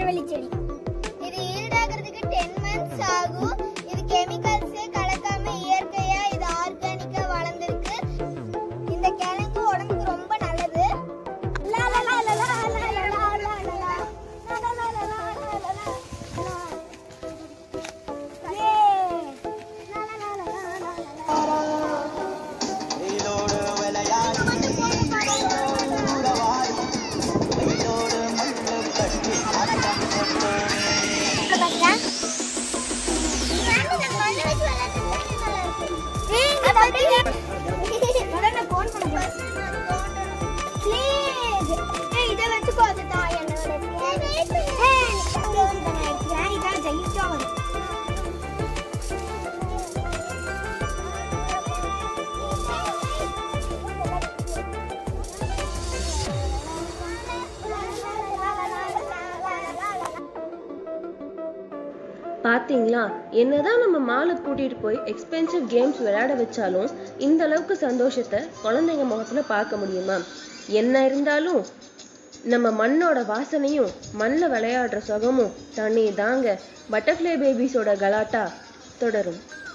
மரவள்ளி செடி இது ஈல்டாகிறதுக்கு டென் மந்த்ஸ் ஆகும் இது கெமிக்கல்ஸே கலக்காம இயற்கையா இது ஆர்கானிக்கா வளர்ந்துருக்கு இந்த கிழங்கு உடம்புக்கு ரொம்ப நல்லது லா, லா, லா, லா, லா, லா, லா, லா, லா, லா, லா. லா, லா, லா, லா, லா, லா, லா, லா. ஏ. லா, லா, லா, லா, லா, லா, லா, லா. வெயிலோடு விளையாடி உறவாடி வெயிலோடு மண்ணு கட்டி ஆட்டம் கொண்டோனே இதை வச்சுக்கோ அது தான் என்னோட இதான் ஜெயிச்சா வரும் பாத்தீங்களா என்னதான் நம்ம மாலுக்கு கூட்டிட்டு போய் எக்ஸ்பென்சிவ் கேம்ஸ் விளையாட வச்சாலும் இந்த அளவுக்கு சந்தோஷத்தை குழந்தைங்க முகத்துல பார்க்க முடியுமா என்ன இருந்தாலும் நம்ம மண்ணோட வாசனையும் மண்ணில் விளையாடுற சுகமும் தனி தாங்க பட்டர்ஃப்ளை பேபிஸோட கலாட்டா தொடரும்